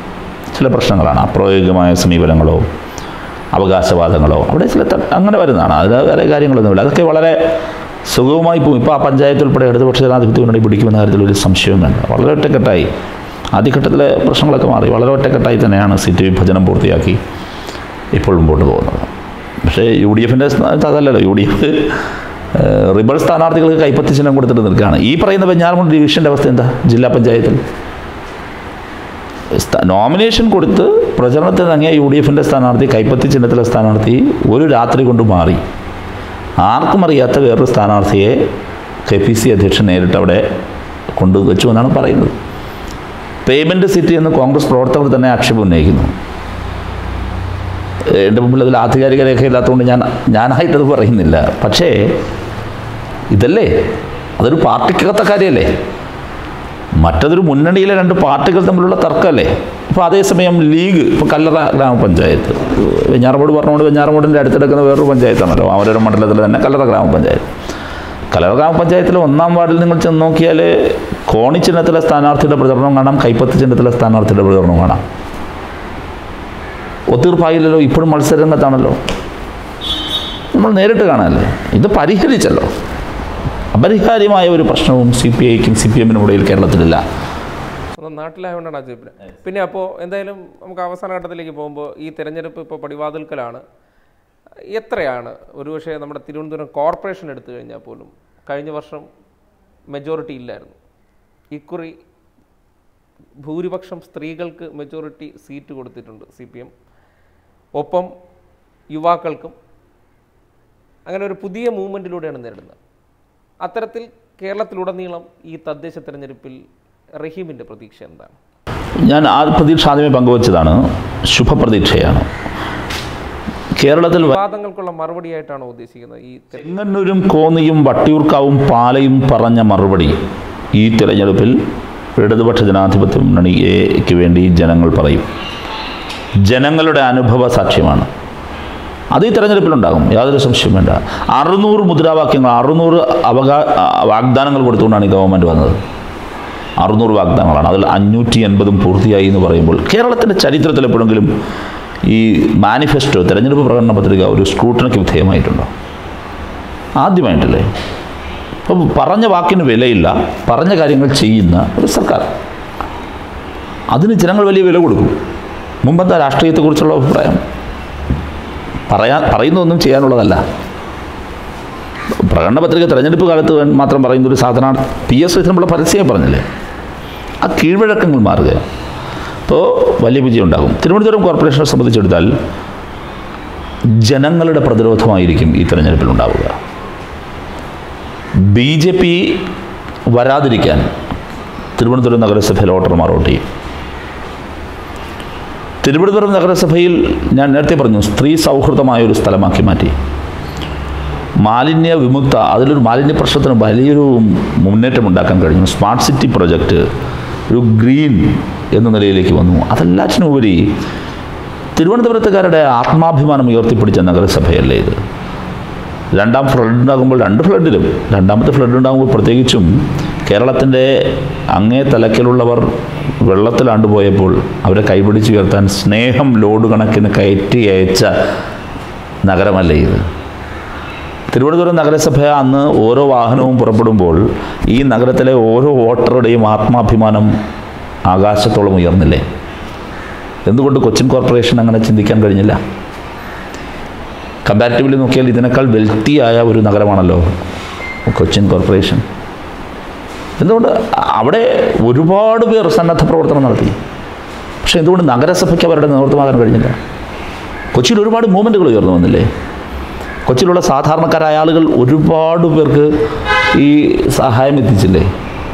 ചില പ്രശ്നങ്ങളാണ് അപ്രായോഗികമായ സമീപനങ്ങളോ അവകാശവാദങ്ങളോ അവിടെ ചില ത- അങ്ങനെ വരുന്നതാണ് അതിൽ വേറെ കാര്യങ്ങളൊന്നുമില്ല അതൊക്കെ വളരെ സുഗമമായി പോകും ഇപ്പോൾ ആ പഞ്ചായത്ത് ഉൾപ്പെടെ ഇടതുപക്ഷ ജനാധിപത്യ മുന്നണി പിടിക്കുമെന്ന കാര്യത്തിൽ ഒരു സംശയവും വേണ്ട വളരെ ഒറ്റക്കെട്ടായി ആദ്യഘട്ടത്തിലെ പ്രശ്നങ്ങളൊക്കെ മാറി വളരെ ഒറ്റക്കെട്ടായി തന്നെയാണ് സീറ്റ് വിഭജനം പൂർത്തിയാക്കി ഇപ്പോൾ മുമ്പോട്ട് പോകുന്നത് പക്ഷേ യു ഡി എഫിൻ്റെ സ്ഥാനത്ത് അതല്ലല്ലോ യു ഡി എഫ് റിബൽ സ്ഥാനാർത്ഥികൾക്ക് കൈപ്പത്തി ചിഹ്നം കൊടുത്തിട്ട് നിൽക്കുകയാണ് ഈ പറയുന്ന വെഞ്ഞാറമൂട് ഡിവിഷൻ്റെ അവസ്ഥ എന്താ ജില്ലാ പഞ്ചായത്തിൽ സ്ഥാ- നോമിനേഷൻ കൊടുത്ത് പ്രചരണത്തിന് ഇറങ്ങിയ യു ഡി എഫിൻ്റെ സ്ഥാനാർത്ഥി കൈപ്പത്തി ചിഹ്നത്തിലെ സ്ഥാനാർത്ഥി ഒരു രാത്രി കൊണ്ട് മാറി ആർക്കും അറിയാത്ത വേറൊരു സ്ഥാനാർത്ഥിയെ കെ പി സി അധ്യക്ഷൻ നേരിട്ട് അവിടെ കൊണ്ടുവച്ചു എന്നാണ് പറയുന്നത് പേയ്മെൻറ്റ് സിറ്റി എന്ന് കോൺഗ്രസ് പ്രവർത്തകർ തന്നെ ആക്ഷേപം ഉന്നയിക്കുന്നു എൻ്റെ മുമ്പിൽ അതിൽ ആധികാരിക രേഖയില്ലാത്തതുകൊണ്ട് ഞാൻ ഞാനായിട്ടത് പറയുന്നില്ല പക്ഷേ ഇതല്ലേ അതൊരു പാർട്ടിക്കകത്ത കാര്യമല്ലേ മറ്റതൊരു മുന്നണിയിലെ രണ്ട് പാർട്ടികൾ തമ്മിലുള്ള തർക്കമല്ലേ ഇപ്പോൾ അതേസമയം ലീഗ് ഇപ്പോൾ കല്ലറ ഗ്രാമപഞ്ചായത്ത് വെഞ്ഞാറമൂട് പറഞ്ഞുകൊണ്ട് വെഞ്ഞാറമൂടിൻ്റെ അടുത്തെടുക്കുന്ന വേറൊരു പഞ്ചായത്താണല്ലോ അവരുടെ മണ്ഡലത്തിൽ തന്നെ കല്ലറ ഗ്രാമപഞ്ചായത്ത് കല്ലറ ഗ്രാമപഞ്ചായത്തിലെ ഒന്നാം വാർഡിൽ നിങ്ങൾ ചെന്ന് നോക്കിയാൽ കോണി ചിഹ്നത്തിലെ സ്ഥാനാർത്ഥിയുടെ പ്രചരണം കാണാം കൈപ്പത്തി ചിഹ്നത്തിലെ സ്ഥാനാർത്ഥിയുടെ പ്രചരണം കാണാം ഒത്തീർപ്പായില്ലല്ലോ ഇപ്പോഴും മത്സരരംഗത്താണല്ലോ നമ്മൾ നേരിട്ട് കാണാനല്ലേ ഇത് പരിഹരിച്ചല്ലോ അപരിഹാര്യമായ ഒരു പ്രശ്നവും സി പി ഐക്കും സി പി എമ്മിനും ഇടയിൽ കേരളത്തിലില്ല സ്വന്തം നാട്ടിലായതുകൊണ്ടാണ് ആ ചോദിക്കുന്നത് പിന്നെ അപ്പോൾ എന്തായാലും നമുക്ക് അവസാന ഘട്ടത്തിലേക്ക് പോകുമ്പോൾ ഈ തെരഞ്ഞെടുപ്പ് ഇപ്പോൾ പടിവാതിൽക്കലാണ് എത്രയാണ് ഒരുപക്ഷെ നമ്മുടെ തിരുവനന്തപുരം കോർപ്പറേഷൻ എടുത്തു കഴിഞ്ഞാൽ പോലും കഴിഞ്ഞ വർഷം മെജോറിറ്റി ഇല്ലായിരുന്നു ഇക്കുറി ഭൂരിപക്ഷം സ്ത്രീകൾക്ക് മെജോറിറ്റി സീറ്റ് കൊടുത്തിട്ടുണ്ട് സി പി എം ഒപ്പം യുവാക്കൾക്കും അങ്ങനെ ഒരു പുതിയ മൂവ്മെൻറ്റിലൂടെയാണ് നേരിടുന്നത് അത്തരത്തിൽ കേരളത്തിലുടനീളം ഈ തദ്ദേശ തെരഞ്ഞെടുപ്പിൽ റഹീമിൻ്റെ പ്രതീക്ഷ എന്താണ് ഞാൻ ആ പ്രതീക്ഷ ആദ്യമേ പങ്കുവച്ചതാണ് ശുഭപ്രതീക്ഷയാണ് കേരളത്തിൽ വ- വിവാദങ്ങൾക്കുള്ള മറുപടിയായിട്ടാണോ ഉദ്ദേശിക്കുന്നത് ഈ തെരഞ്ഞെടുപ്പ്? ചെങ്ങന്നൂരും കോന്നിയും വട്ടിയൂർക്കാവും പാലയും പറഞ്ഞ മറുപടി ഈ തിരഞ്ഞെടുപ്പിൽ ഇടതുപക്ഷ ജനാധിപത്യ മുന്നണിക്ക് വേണ്ടി ജനങ്ങൾ പറയും ജനങ്ങളുടെ അനുഭവ സാക്ഷ്യമാണ് അത് ഈ തെരഞ്ഞെടുപ്പിലുണ്ടാകും യാതൊരു സംശയവും വേണ്ട അറുന്നൂറ് മുദ്രാവാക്യങ്ങൾ അറുന്നൂറ് അവകാ വാഗ്ദാനങ്ങൾ കൊടുത്തുകൊണ്ടാണ് ഈ ഗവൺമെൻറ് വന്നത് അറുന്നൂറ് വാഗ്ദാനങ്ങളാണ് അതിൽ അഞ്ഞൂറ്റി എൺപതും പൂർത്തിയായി എന്ന് പറയുമ്പോൾ കേരളത്തിൻ്റെ ചരിത്രത്തിൽ എപ്പോഴെങ്കിലും ഈ മാനിഫെസ്റ്റോ തെരഞ്ഞെടുപ്പ് പ്രകടന പത്രിക ഒരു സ്ക്രൂട്ടണിക്ക് വിധേയമായിട്ടുണ്ടോ ആദ്യമായിട്ടല്ലേ അപ്പം പറഞ്ഞ വാക്കിന് വിലയില്ല പറഞ്ഞ കാര്യങ്ങൾ ചെയ്യുന്ന ഒരു സർക്കാർ അതിന് ജനങ്ങൾ വലിയ വില കൊടുക്കും മുമ്പെന്താ രാഷ്ട്രീയത്തെക്കുറിച്ചുള്ള അഭിപ്രായം പറയാൻ പറയുന്നതൊന്നും ചെയ്യാനുള്ളതല്ല പ്രകടന പത്രിക തെരഞ്ഞെടുപ്പ് കാലത്ത് വേ- മാത്രം പറയുന്ന ഒരു സാധനമാണ് പി എസ് ശ്രീധരമുള്ള പരസ്യം പറഞ്ഞില്ലേ ആ കീഴ്വഴക്കങ്ങൾ മാറുകയാണ് അപ്പോൾ വലിയ വിജയം ഉണ്ടാകും തിരുവനന്തപുരം കോർപ്പറേഷനെ സംബന്ധിച്ചെടുത്താൽ ജനങ്ങളുടെ പ്രതിരോധമായിരിക്കും ഈ തെരഞ്ഞെടുപ്പിൽ ഉണ്ടാവുക ബി ജെ പി വരാതിരിക്കാൻ തിരുവനന്തപുരം നഗരസഭയിൽ വോട്ടർമാർ വോട്ട് ചെയ്യും തിരുവനന്തപുരം നഗരസഭയിൽ ഞാൻ നേരത്തെ പറഞ്ഞു സ്ത്രീ സൗഹൃദമായ ഒരു സ്ഥലമാക്കി മാറ്റി മാലിന്യ വിമുക്ത അതിലൊരു മാലിന്യ പ്രശ്നത്തിന് വലിയൊരു മുന്നേറ്റം ഉണ്ടാക്കാൻ കഴിഞ്ഞു സ്മാർട്ട് സിറ്റി പ്രൊജക്റ്റ് ഒരു ഗ്രീൻ എന്ന നിലയിലേക്ക് വന്നു അതെല്ലാറ്റിനും ഉപരി തിരുവനന്തപുരത്തുകാരുടെ ആത്മാഭിമാനം ഉയർത്തിപ്പിടിച്ച നഗരസഭയല്ലേ ഇത് രണ്ടാം ഫ്ലഡ് ഉണ്ടാകുമ്പോൾ രണ്ട് ഫ്ലഡിലും രണ്ടാമത്തെ ഫ്ലഡ് ഉണ്ടാകുമ്പോൾ പ്രത്യേകിച്ചും കേരളത്തിൻ്റെ അങ്ങേ തലക്കിലുള്ളവർ വെള്ളത്തിലാണ്ടുപോയപ്പോൾ അവരെ കൈപിടിച്ചുയർത്താൻ സ്നേഹം ലോഡ് കണക്കിന് കയറ്റി അയച്ച നഗരമല്ലേ ഇത് തിരുവനന്തപുരം നഗരസഭ അന്ന് ഓരോ വാഹനവും പുറപ്പെടുമ്പോൾ ഈ നഗരത്തിലെ ഓരോ വോട്ടറുടെയും ആത്മാഭിമാനം ആകാശത്തോളം ഉയർന്നില്ലേ എന്തുകൊണ്ട് കൊച്ചിൻ കോർപ്പറേഷൻ അങ്ങനെ ചിന്തിക്കാൻ കഴിഞ്ഞില്ല കമ്പാരിറ്റീവ്ലി നോക്കിയാൽ ഇതിനേക്കാൾ വെൽത്തിയായ ഒരു നഗരമാണല്ലോ കൊച്ചിൻ കോർപ്പറേഷൻ എന്തുകൊണ്ട് അവിടെ ഒരുപാട് പേർ സന്നദ്ധ പ്രവർത്തനം നടത്തി പക്ഷേ എന്തുകൊണ്ട് നഗരസഭയ്ക്ക് അവരുടെ നേതൃത്വമാകാൻ കഴിഞ്ഞില്ല കൊച്ചിയിൽ ഒരുപാട് മൂവ്മെൻറ്റുകൾ ഉയർന്നു വന്നില്ലേ കൊച്ചിയിലുള്ള സാധാരണക്കാരായ ആളുകൾ ഒരുപാട് പേർക്ക് ഈ സഹായം എത്തിച്ചില്ലേ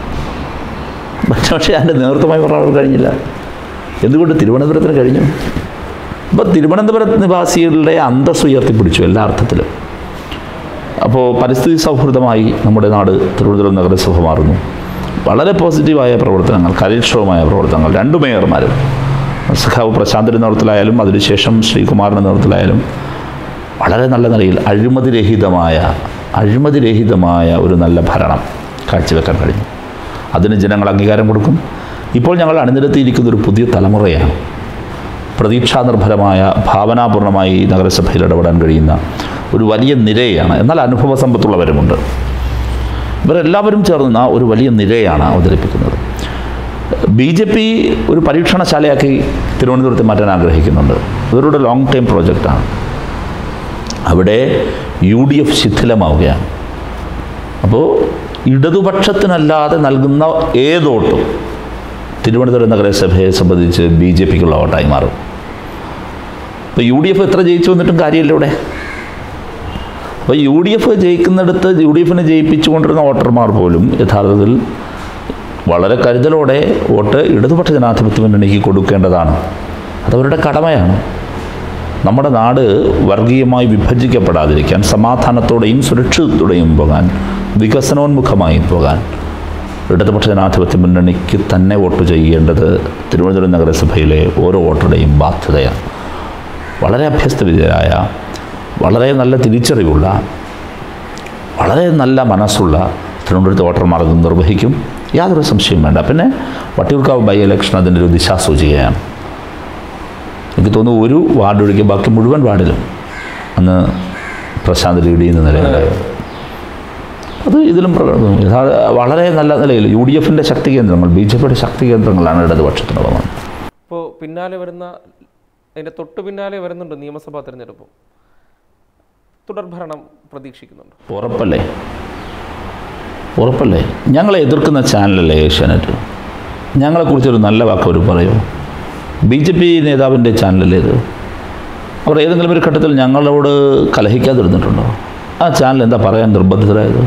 പക്ഷേ പക്ഷേ അതിൻ്റെ നേതൃത്വമായി പറയാൻ കഴിഞ്ഞില്ല എന്തുകൊണ്ട് തിരുവനന്തപുരത്തിന് കഴിഞ്ഞു അപ്പോൾ തിരുവനന്തപുരം നിവാസികളുടെ അന്തസ് ഉയർത്തിപ്പിടിച്ചു എല്ലാ അർത്ഥത്തിലും അപ്പോൾ പരിസ്ഥിതി സൗഹൃദമായി നമ്മുടെ നാട് തിരുവനന്തപുരം നഗരസഭ മാറുന്നു വളരെ പോസിറ്റീവായ പ്രവർത്തനങ്ങൾ കാര്യക്ഷമമായ പ്രവർത്തനങ്ങൾ രണ്ടു മേയർമാരും സഖാവ് പ്രശാന്തിൻ്റെ നേതൃത്വത്തിലായാലും അതിനുശേഷം ശ്രീകുമാറിൻ്റെ നേതൃത്വത്തിലായാലും വളരെ നല്ല നിലയിൽ അഴിമതിരഹിതമായ അഴിമതിരഹിതമായ ഒരു നല്ല ഭരണം കാഴ്ചവെക്കാൻ കഴിഞ്ഞു അതിന് ജനങ്ങൾ അംഗീകാരം കൊടുക്കും ഇപ്പോൾ ഞങ്ങൾ അണിനിരത്തിയിരിക്കുന്ന ഒരു പുതിയ തലമുറയാണ് പ്രതീക്ഷാനിർഭരമായ ഭാവനാപൂർണമായി ഈ നഗരസഭയിൽ ഇടപെടാൻ കഴിയുന്ന ഒരു വലിയ നിരയാണ് എന്നാൽ അനുഭവ സമ്പത്തുള്ളവരുമുണ്ട് ഇവരെല്ലാവരും ചേർന്ന ഒരു വലിയ നിരയാണ് അവതരിപ്പിക്കുന്നത് ബി ജെ പി ഒരു പരീക്ഷണശാലയാക്കി തിരുവനന്തപുരത്ത് മാറ്റാൻ ആഗ്രഹിക്കുന്നുണ്ട് ഇവരുടെ ലോങ് ടൈം പ്രോജക്റ്റാണ് അവിടെ യു ഡി എഫ് ശിഥിലമാവുകയാണ് അപ്പോൾ ഇടതുപക്ഷത്തിനല്ലാതെ നൽകുന്ന ഏതോട്ടും തിരുവനന്തപുരം നഗരസഭയെ സംബന്ധിച്ച് ബി ജെ പിക്കുള്ള വോട്ടായി മാറും അപ്പോൾ യു ഡി എഫ് എത്ര ജയിച്ചു വന്നിട്ടും കാര്യമില്ല ഇവിടെ അപ്പോൾ യു ഡി എഫ് ജയിക്കുന്നിടത്ത് യു ഡി എഫിനെ ജയിപ്പിച്ചുകൊണ്ടിരുന്ന വോട്ടർമാർ പോലും യഥാർത്ഥത്തിൽ വളരെ കരുതലോടെ വോട്ട് ഇടതുപക്ഷ ജനാധിപത്യ മുന്നണിക്ക് കൊടുക്കേണ്ടതാണ് അതവരുടെ കടമയാണ് നമ്മുടെ നാട് വർഗീയമായി വിഭജിക്കപ്പെടാതിരിക്കാൻ സമാധാനത്തോടെയും സുരക്ഷിതത്തോടെയും പോകാൻ വികസനോന്മുഖമായി പോകാൻ ഇടതുപക്ഷ ജനാധിപത്യ മുന്നണിക്ക് തന്നെ വോട്ട് ചെയ്യേണ്ടത് തിരുവനന്തപുരം നഗരസഭയിലെ ഓരോ വോട്ടറുടെയും ബാധ്യതയാണ് വളരെ അഭ്യസ്തവിദ്യരായ വളരെ നല്ല തിരിച്ചറിവുള്ള വളരെ നല്ല മനസ്സുള്ള തിരുവനന്തപുരത്തെ വോട്ടർമാർ അത് നിർവഹിക്കും യാതൊരു സംശയവും വേണ്ട പിന്നെ വട്ടിയൂർക്കാവ് ബൈ ഇലക്ഷൻ അതിൻ്റെ ഒരു ദിശാസൂചികയാണ് എനിക്ക് തോന്നുന്നു ഒരു വാർഡ് ഒഴികെ ബാക്കി മുഴുവൻ വാർഡിലും അന്ന് പ്രശാന്ത് ലീഡ് ചെയ്യുന്ന നിലയുണ്ടായിരുന്നു അത് ഇതിലും പ്രകടനം യഥാ- വളരെ നല്ല നിലയിൽ യു ഡി എഫിൻ്റെ ശക്തി കേന്ദ്രങ്ങൾ ബി ജെ പിയുടെ ശക്തി കേന്ദ്രങ്ങളാണ് ഇടതുപക്ഷത്തിനുള്ളത് ഇപ്പോൾ പിന്നാലെ വരുന്ന അതിൻ്റെ തൊട്ട് പിന്നാലെ വരുന്നുണ്ട് നിയമസഭാ തിരഞ്ഞെടുപ്പും തുടർഭരണം പ്രതീക്ഷിക്കുന്നുണ്ട് ഉറപ്പല്ലേ ഉറപ്പല്ലേ ഞങ്ങളെ എതിർക്കുന്ന ചാനലല്ലേ ഏഷ്യാനെറ്റ് ഞങ്ങളെക്കുറിച്ചൊരു നല്ല വാക്ക് അവർ പറയുമോ ബി ജെ പി നേതാവിൻ്റെ ചാനലല്ലേ ഇത് അവർ ഏതെങ്കിലും ഒരു ഘട്ടത്തിൽ ഞങ്ങളോട് കലഹിക്കാതിരുന്നിട്ടുണ്ടോ ആ ചാനൽ എന്താ പറയാൻ നിർബന്ധിതരായത്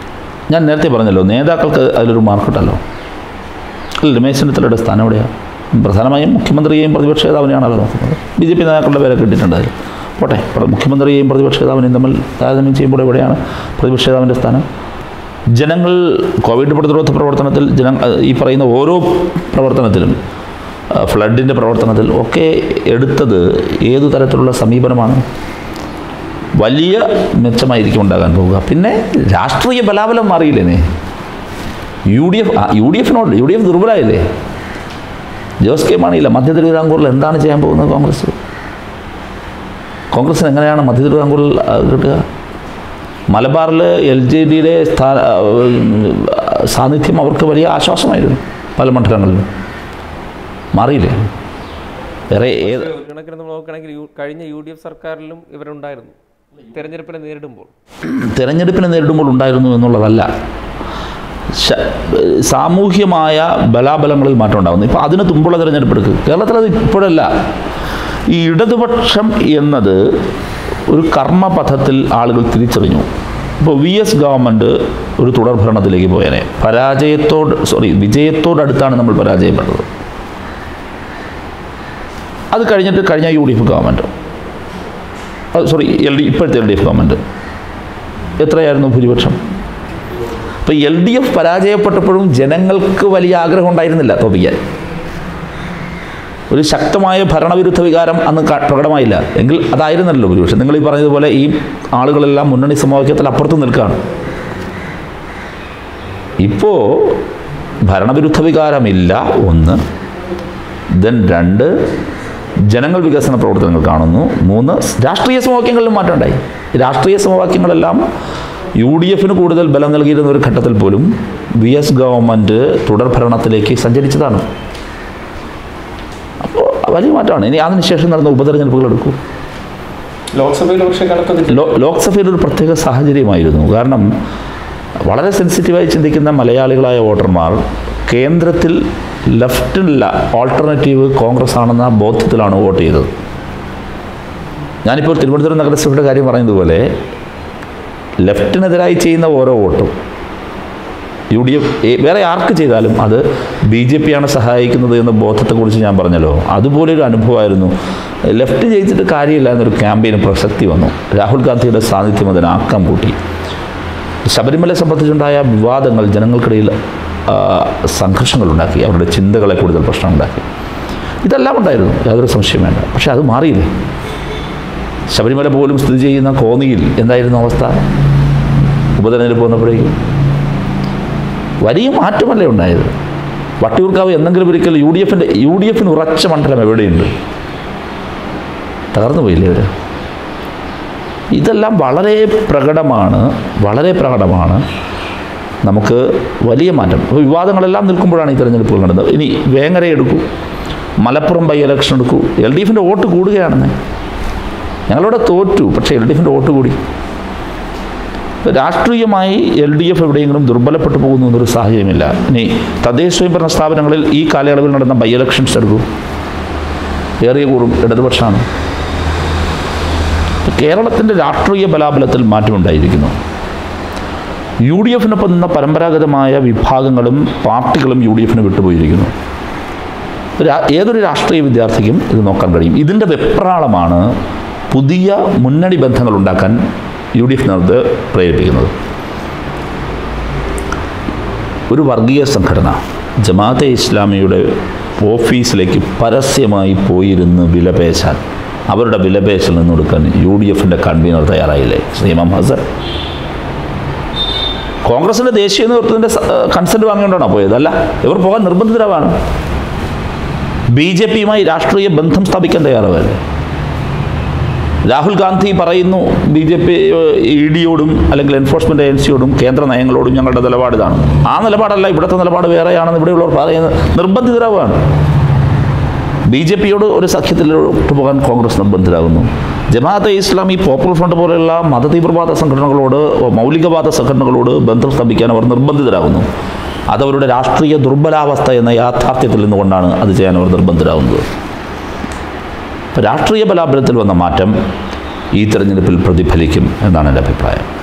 ഞാൻ നേരത്തെ പറഞ്ഞല്ലോ നേതാക്കൾക്ക് അതിലൊരു മാർക്കുണ്ടല്ലോ അല്ല രമേശ് ചെന്നിത്തലയുടെ സ്ഥാനം എവിടെയാണ് പ്രധാനമായും മുഖ്യമന്ത്രിയെയും പ്രതിപക്ഷ നേതാവിനെയാണല്ലോ നോക്കുന്നത് ബി ജെ പി നേതാക്കളുടെ പേരൊക്കെ ഇട്ടിട്ടുണ്ട് അതിൽ പോട്ടെ പ്ര- മുഖ്യമന്ത്രിയെയും പ്രതിപക്ഷ നേതാവിനെയും തമ്മിൽ താരതമ്യം ചെയ്യുമ്പോൾ എവിടെയാണ് പ്രതിപക്ഷ നേതാവിൻ്റെ സ്ഥാനം ജനങ്ങൾ കോവിഡ് പ്രതിരോധ പ്രവർത്തനത്തിൽ ജന ഈ പറയുന്ന ഓരോ പ്രവർത്തനത്തിലും ഫ്ലഡിൻ്റെ പ്രവർത്തനത്തിൽ ഒക്കെ എടുത്തത് ഏതു തരത്തിലുള്ള സമീപനമാണ് വലിയ മെച്ചമായിരിക്കും ഉണ്ടാകാൻ പോവുക പിന്നെ രാഷ്ട്രീയ ബലാബലം മാറിയില്ലേ U D F U D എഫിനോട് യു ഡി എഫ് ദുർബലമായില്ലേ ജോസ് കെ മാണിയില്ല മധ്യ തിരുവിതാംകൂറിൽ എന്താണ് ചെയ്യാൻ പോകുന്നത് കോൺഗ്രസ് കോൺഗ്രസിന് എങ്ങനെയാണ് മധ്യ തിരുവിതാംകൂറിൽ ആ, കിട്ടുക മലബാറിൽ എൽ ജെ ഡിയുടെ സ്ഥാ ആ, സാന്നിധ്യം അവർക്ക് വലിയ ആശ്വാസമായിരുന്നു പല മണ്ഡലങ്ങളിലും മാറിയില്ലേ വേറെ ഏത് ഒരു കണക്കിന് നമ്മൾ നോക്കുകയാണെങ്കിൽ യു- കഴിഞ്ഞ യു ഡി എഫ് സർക്കാരിലും ഇവരുണ്ടായിരുന്നു തെരഞ്ഞെടുപ്പിനെ നേരിടുമ്പോൾ തിരഞ്ഞെടുപ്പിനെ നേരിടുമ്പോൾ ഉണ്ടായിരുന്നു എന്നുള്ളതല്ല ശ- സാമൂഹ്യമായ ബലാബലങ്ങളിൽ മാറ്റം ഉണ്ടാകുന്നു ഇപ്പോൾ അതിന് തുമ്പുള്ള തിരഞ്ഞെടുപ്പ് എടുക്കുക കേരളത്തിൽ അത് ഇപ്പോഴല്ല ഈ ഇടതുപക്ഷം എന്നത് ഒരു കർമ്മപഥത്തിൽ ആളുകൾ തിരിച്ചറിഞ്ഞു ഇപ്പോൾ വി എസ് ഗവൺമെൻറ് ഒരു തുടർ ഭരണത്തിലേക്ക് പോയേനെ പരാജയത്തോട് സോറി വിജയത്തോടടുത്താണ് നമ്മൾ പരാജയപ്പെട്ടത് അത് കഴിഞ്ഞിട്ട് കഴിഞ്ഞ U D F government sorry L D ഇപ്പോഴത്തെ എൽ ഡി എഫ് ഗവൺമെൻറ് എത്രയായിരുന്നു ഭൂരിപക്ഷം അപ്പോൾ എൽ ഡി എഫ് പരാജയപ്പെട്ടപ്പോഴും ജനങ്ങൾക്ക് വലിയ ആഗ്രഹം ഉണ്ടായിരുന്നില്ല തോപ്പിക്കാൻ ഒരു ശക്തമായ ഭരണവിരുദ്ധ വികാരം അന്ന് ക- പ്രകടമായില്ല എങ്കിൽ അതായിരുന്നല്ലോ ഭൂരിപക്ഷം നിങ്ങൾ ഈ പറഞ്ഞതുപോലെ ഈ ആളുകളെല്ലാം മുന്നണി സമവാക്യത്തിൽ അപ്പുറത്ത് നിൽക്കുകയാണ് ഇപ്പോൾ ഭരണവിരുദ്ധ വികാരമില്ല ഒന്ന് ദെൻ രണ്ട് ജനങ്ങൾ വികസന പ്രവർത്തനങ്ങൾ കാണുന്നു മൂന്ന് രാഷ്ട്രീയ സമവാക്യങ്ങളിലും മാറ്റമുണ്ടായി രാഷ്ട്രീയ സമവാക്യങ്ങളെല്ലാം യു ഡി എഫിന് കൂടുതൽ ബലം നൽകിയിരുന്ന ഒരു ഘട്ടത്തിൽ പോലും വി എസ് ഗവൺമെൻറ് തുടർ ഭരണത്തിലേക്ക് സഞ്ചരിച്ചതാണ് അപ്പോൾ വലിയ മാറ്റമാണ് ഇനി അതിനുശേഷം നടന്ന ഉപതെരഞ്ഞെടുപ്പുകൾ എടുക്കൂ ലോക്സഭയിൽ പക്ഷേ കണക്കത് ലോ ലോക്സഭയിൽ ഒരു പ്രത്യേക സാഹചര്യമായിരുന്നു കാരണം വളരെ സെൻസിറ്റീവായി ചിന്തിക്കുന്ന മലയാളികളായ വോട്ടർമാർ കേന്ദ്രത്തിൽ ലെഫ്റ്റിനുള്ള ഓൾട്ടർനേറ്റീവ് കോൺഗ്രസ് ആണെന്ന ബോധ്യത്തിലാണ് വോട്ട് ചെയ്തത് ഞാനിപ്പോൾ തിരുവനന്തപുരം നഗരസഭയുടെ കാര്യം പറയുന്നതുപോലെ ലെഫ്റ്റിനെതിരായി ചെയ്യുന്ന ഓരോ വോട്ടും യു ഡി എഫ് വേറെ ആർക്ക് ചെയ്താലും അത് ബി ജെ പിയാണ് സഹായിക്കുന്നത് എന്ന ബോധത്തെക്കുറിച്ച് ഞാൻ പറഞ്ഞല്ലോ അതുപോലെ ഒരു അനുഭവമായിരുന്നു ലെഫ്റ്റ് ജയിച്ചിട്ട് കാര്യമില്ല എന്നൊരു ക്യാമ്പയിന് പ്രസക്തി വന്നു രാഹുൽ ഗാന്ധിയുടെ സാന്നിധ്യം അതിന് ആക്കം കൂട്ടി ശബരിമല സംബന്ധിച്ചുണ്ടായ വിവാദങ്ങൾ ജനങ്ങൾക്കിടയിൽ ആ, സംഘർഷങ്ങളുണ്ടാക്കി അവരുടെ ചിന്തകളെ കൂടുതൽ പ്രശ്നമുണ്ടാക്കി ഇതെല്ലാം ഉണ്ടായിരുന്നു യാതൊരു സംശയം വേണ്ട പക്ഷെ അത് മാറിയില്ലേ ശബരിമല പോലും സ്ഥിതി ചെയ്യുന്ന കോന്നിയിൽ എന്തായിരുന്നു അവസ്ഥ ഉപതെരഞ്ഞെടുപ്പ് വന്നപ്പോഴേക്കും വലിയ മാറ്റമല്ലേ ഉണ്ടായത് വട്ടിയൂർക്കാവ് എന്തെങ്കിലും ഒരിക്കൽ യു ഡി എഫിൻ്റെ യു ഡി എഫിന് ഉറച്ച മണ്ഡലം എവിടെയുണ്ട് തകർന്നു പോയില്ലേ അവർ ഇതെല്ലാം വളരെ പ്രകടമാണ് വളരെ പ്രകടമാണ് നമുക്ക് വലിയ മാറ്റം അപ്പോൾ വിവാദങ്ങളെല്ലാം നിൽക്കുമ്പോഴാണ് ഈ തെരഞ്ഞെടുപ്പുകൾ നടന്നത് ഇനി വേങ്ങര എടുക്കൂ മലപ്പുറം ബൈ ഇലക്ഷൻ എടുക്കൂ എൽ ഡി എഫിൻ്റെ വോട്ട് കൂടുകയാണെന്ന് ഞങ്ങളിവിടെ തോറ്റു പക്ഷേ എൽ ഡി എഫിൻ്റെ വോട്ട് കൂടി രാഷ്ട്രീയമായി എൽ ഡി എഫ് എവിടെയെങ്കിലും ദുർബലപ്പെട്ടു പോകുന്നു എന്നൊരു സാഹചര്യമില്ല ഇനി തദ്ദേശ സ്വയംഭരണ സ്ഥാപനങ്ങളിൽ ഈ കാലയളവിൽ നടന്ന ബൈ ഇലക്ഷൻസ് എടുക്കൂ ഏറിയ കൂറും ഇടതുപക്ഷമാണ് കേരളത്തിൻ്റെ രാഷ്ട്രീയ ബലാബലത്തിൽ മാറ്റമുണ്ടായിരിക്കുന്നു യു ഡി എഫിനൊപ്പം നിന്ന പരമ്പരാഗതമായ വിഭാഗങ്ങളും പാർട്ടികളും യു ഡി എഫിന് വിട്ടുപോയിരിക്കുന്നു രാ- ഏതൊരു രാഷ്ട്രീയ വിദ്യാർത്ഥിക്കും ഇത് നോക്കാൻ കഴിയും ഇതിൻ്റെ വെപ്രാളമാണ് പുതിയ മുന്നണി ബന്ധങ്ങൾ ഉണ്ടാക്കാൻ യു ഡി എഫിനകത്ത് പ്രേരിപ്പിക്കുന്നത് ഒരു വർഗീയ സംഘടന ജമാഅത്തെ ഇസ്ലാമിയുടെ ഓഫീസിലേക്ക് പരസ്യമായി പോയിരുന്ന് വിലപേശാൻ അവരുടെ വിലപേശൽ നിന്നൊടുക്കാൻ യു ഡി എഫിൻ്റെ കൺവീനർ തയ്യാറായില്ലേ ശ്രീ ഇമാം ഹസൻ കോൺഗ്രസിൻ്റെ ദേശീയ നേതൃത്വത്തിൻ്റെ കൺസെൻറ്റ് വാങ്ങിക്കൊണ്ടാണോ പോയത് അല്ല ഇവർ പോകാൻ നിർബന്ധിതരാവാണ് ബി ജെ പിയുമായി രാഷ്ട്രീയ ബന്ധം സ്ഥാപിക്കാൻ തയ്യാറാവല്ലേ രാഹുൽ ഗാന്ധി പറയുന്നു ബി ജെ പി ഇ ഡിയോടും അല്ലെങ്കിൽ എൻഫോഴ്സ്മെൻറ്റ് ഏജൻസിയോടും കേന്ദ്ര നയങ്ങളോടും ഞങ്ങളുടെ നിലപാട് ഇതാണ് ആ നിലപാടല്ല ഇവിടുത്തെ നിലപാട് വേറെയാണെന്ന് ഇവിടെയുള്ളവർ പറയുന്നത് നിർബന്ധിതരാവുകയാണ് ബി ജെ പിയോട് ഒരു സഖ്യത്തിലോട്ട് പോകാൻ കോൺഗ്രസ് നിർബന്ധിതരാകുന്നു ജമാഅത്തെ ഇസ്ലാമി പോപ്പുലർ ഫ്രണ്ട് പോലെയുള്ള മതതീവ്രവാദ സംഘടനകളോട് മൗലികവാദ സംഘടനകളോട് ബന്ധം സ്ഥാപിക്കാൻ അവർ നിർബന്ധിതരാകുന്നു അതവരുടെ രാഷ്ട്രീയ ദുർബലാവസ്ഥ എന്ന യാഥാർത്ഥ്യത്തിൽ നിന്നുകൊണ്ടാണ് അത് ചെയ്യാൻ അവർ നിർബന്ധിതരാകുന്നത് അപ്പോൾ രാഷ്ട്രീയ ബലാബലത്തിൽ വന്ന മാറ്റം ഈ തെരഞ്ഞെടുപ്പിൽ പ്രതിഫലിക്കും എന്നാണ് എൻ്റെ അഭിപ്രായം